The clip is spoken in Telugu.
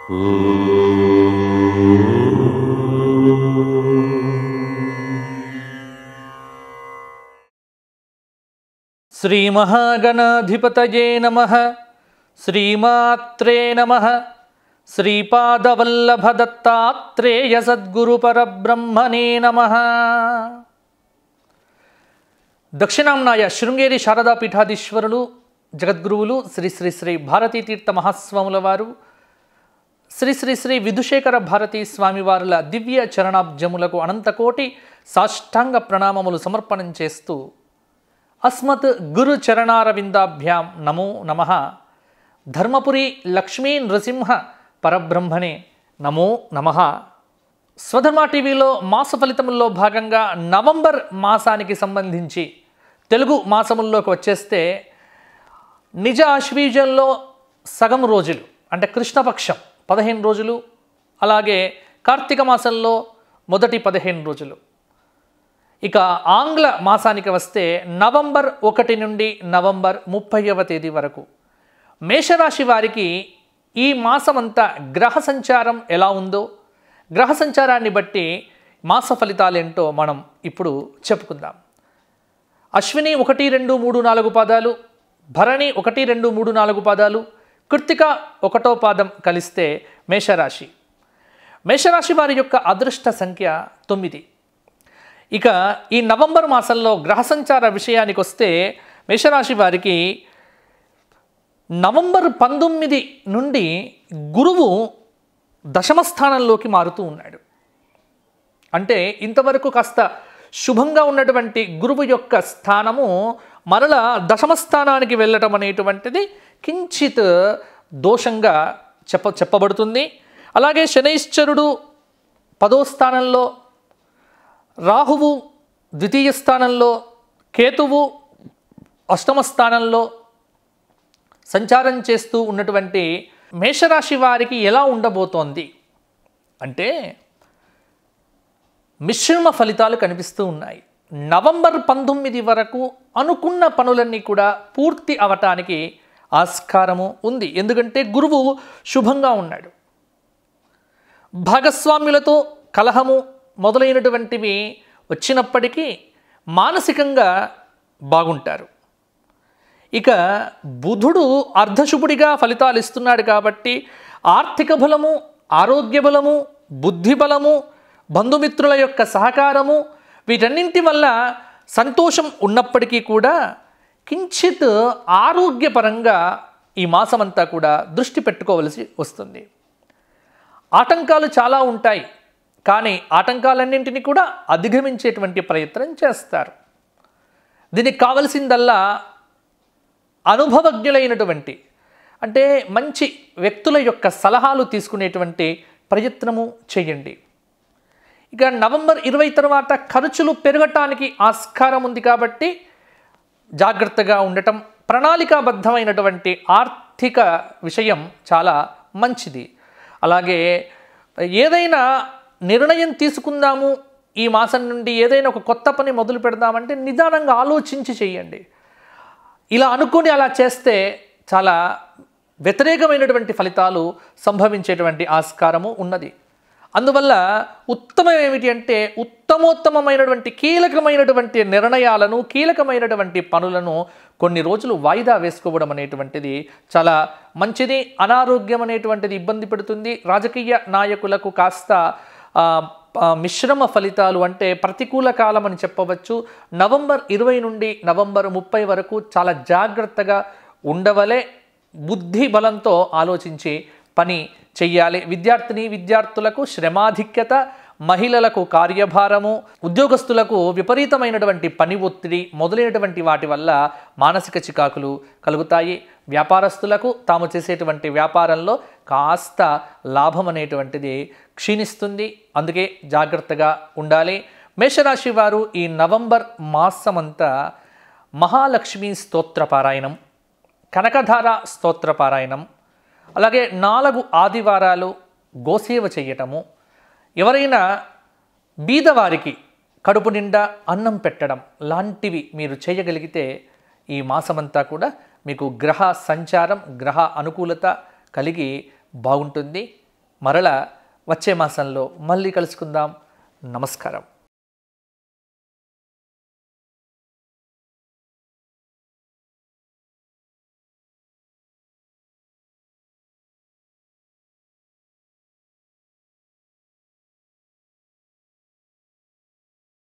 శ్రీమహాగణాధిపతయే నమ శ్రీమాత్రే నమ శ్రీపాదవల్లభదత్తాత్రేయ సద్గురు పరబ్రహ్మణే నమ దక్షిణాంనాయ శృంగేరి శారదా పీఠాధీశ్వరులు జగద్గురువులు శ్రీ శ్రీ శ్రీ భారతీ తీర్థ మహాస్వాముల వారు శ్రీ శ్రీ శ్రీ విధుశేఖర భారతీ స్వామివారుల దివ్య చరణాబ్జములకు అనంతకోటి సాష్టాంగ ప్రణామములు సమర్పణం చేస్తూ అస్మత్ గురు చరణారవిందాభ్యాం నమో నమ ధర్మపురి లక్ష్మీ నృసింహ పరబ్రహ్మణే నమో నమ స్వధర్మ టీవీలో మాస ఫలితముల్లో భాగంగా నవంబర్ మాసానికి సంబంధించి తెలుగు మాసముల్లోకి వచ్చేస్తే నిజ ఆశ్వీజంలో సగం రోజులు అంటే కృష్ణపక్షం పదిహేను రోజులు అలాగే కార్తీక మాసంలో మొదటి పదిహేను రోజులు ఇక ఆంగ్ల మాసానికి వస్తే నవంబర్ ఒకటి నుండి నవంబర్ ముప్పైవ తేదీ వరకు మేషరాశి వారికి ఈ మాసమంతా గ్రహ సంచారం ఎలా ఉందో గ్రహ సంచారాన్ని బట్టి మాస ఫలితాలేంటో మనం ఇప్పుడు చెప్పుకుందాం అశ్విని ఒకటి రెండు మూడు నాలుగు పాదాలు భరణి ఒకటి రెండు మూడు నాలుగు పాదాలు కృత్తిక ఒకటో పాదం కలిస్తే మేషరాశి మేషరాశి వారి యొక్క అదృష్ట సంఖ్య తొమ్మిది ఇక ఈ నవంబర్ మాసంలో గ్రహ సంచార విషయానికి వస్తే మేషరాశి వారికి నవంబర్ పంతొమ్మిది నుండి గురువు దశమ స్థానంలోకి మారుతూ ఉన్నాడు అంటే ఇంతవరకు కాస్త శుభంగా ఉన్నటువంటి గురువు యొక్క స్థానము మరల దశమ స్థానానికి వెళ్ళటం అనేటువంటిది కించిత్ దోషంగా చెప్ప చెప్పబడుతుంది అలాగే శనైశ్చరుడు పదో స్థానంలో రాహువు ద్వితీయ స్థానంలో కేతువు అష్టమ స్థానంలో సంచారం చేస్తూ ఉన్నటువంటి మేషరాశి వారికి ఎలా ఉండబోతోంది అంటే మిశ్రమ ఫలితాలు కనిపిస్తూ ఉన్నాయి నవంబర్ పంతొమ్మిది వరకు అనుకున్న పనులన్నీ కూడా పూర్తి అవటానికి ఆస్కారము ఉంది ఎందుకంటే గురువు శుభంగా ఉన్నాడు భాగస్వామ్యులతో కలహము మొదలైనటువంటివి వచ్చినప్పటికీ మానసికంగా బాగుంటారు ఇక బుధుడు అర్ధశుభుడిగా ఫలితాలు ఇస్తున్నాడు కాబట్టి ఆర్థిక బలము ఆరోగ్య బలము బుద్ధి బలము బంధుమిత్రుల యొక్క సహకారము వీటన్నింటి వల్ల సంతోషం ఉన్నప్పటికీ కూడా కించిత్ ఆరోగ్యపరంగా ఈ మాసమంతా కూడా దృష్టి పెట్టుకోవలసి వస్తుంది ఆటంకాలు చాలా ఉంటాయి కానీ ఆటంకాలన్నింటినీ కూడా అధిగమించేటువంటి ప్రయత్నం చేస్తారు దీనికి కావలసిందల్లా అనుభవజ్ఞులైనటువంటి అంటే మంచి వ్యక్తుల యొక్క సలహాలు తీసుకునేటువంటి ప్రయత్నము చేయండి ఇక నవంబర్ ఇరవై తర్వాత ఖర్చులు పెరగటానికి ఆస్కారం ఉంది కాబట్టి జాగ్రత్తగా ఉండటం ప్రణాళికాబద్ధమైనటువంటి ఆర్థిక విషయం చాలా మంచిది అలాగే ఏదైనా నిర్ణయం తీసుకుందాము ఈ మాసం నుండి ఏదైనా ఒక కొత్త పని మొదలు పెడదామంటే నిదానంగా ఆలోచించి చేయండి ఇలా అనుకొని అలా చేస్తే చాలా వ్యతిరేకమైనటువంటి ఫలితాలు సంభవించేటువంటి ఆస్కారము ఉన్నది అందువల్ల ఉత్తమం ఏమిటి అంటే ఉత్తమోత్తమమైనటువంటి కీలకమైనటువంటి నిర్ణయాలను కీలకమైనటువంటి పనులను కొన్ని రోజులు వాయిదా వేసుకోవడం అనేటువంటిది చాలా మంచిది అనారోగ్యం అనేటువంటిది ఇబ్బంది పెడుతుంది రాజకీయ నాయకులకు కాస్త ఆ, ఆ, మిశ్రమ ఫలితాలు అంటే ప్రతికూల కాలం అని చెప్పవచ్చు నవంబర్ ఇరవై నుండి నవంబర్ ముప్పై వరకు చాలా జాగ్రత్తగా ఉండవలే బుద్ధి బలంతో ఆలోచించి పని చెయ్యాలి విద్యార్థిని విద్యార్థులకు శ్రమాధిక్యత మహిళలకు కార్యభారము ఉద్యోగస్తులకు విపరీతమైనటువంటి పని ఒత్తిడి మొదలైనటువంటి వాటి వల్ల మానసిక చికాకులు కలుగుతాయి వ్యాపారస్తులకు తాము చేసేటువంటి వ్యాపారంలో కాస్త లాభం అనేటువంటిది క్షీణిస్తుంది అందుకే జాగ్రత్తగా ఉండాలి మేషరాశి వారు ఈ నవంబర్ మాసమంతా మహాలక్ష్మి స్తోత్ర పారాయణం కనకధార స్తోత్ర పారాయణం అలాగే నాలుగు ఆదివారాలు గోసేవ చేయటము ఎవరైనా బీదవారికి కడుపు నిండా అన్నం పెట్టడం లాంటివి మీరు చేయగలిగితే ఈ మాసమంతా కూడా మీకు గ్రహ సంచారం గ్రహ అనుకూలత కలిగి బాగుంటుంది మరలా వచ్చే మాసంలో మళ్ళీ కలుసుకుందాం నమస్కారం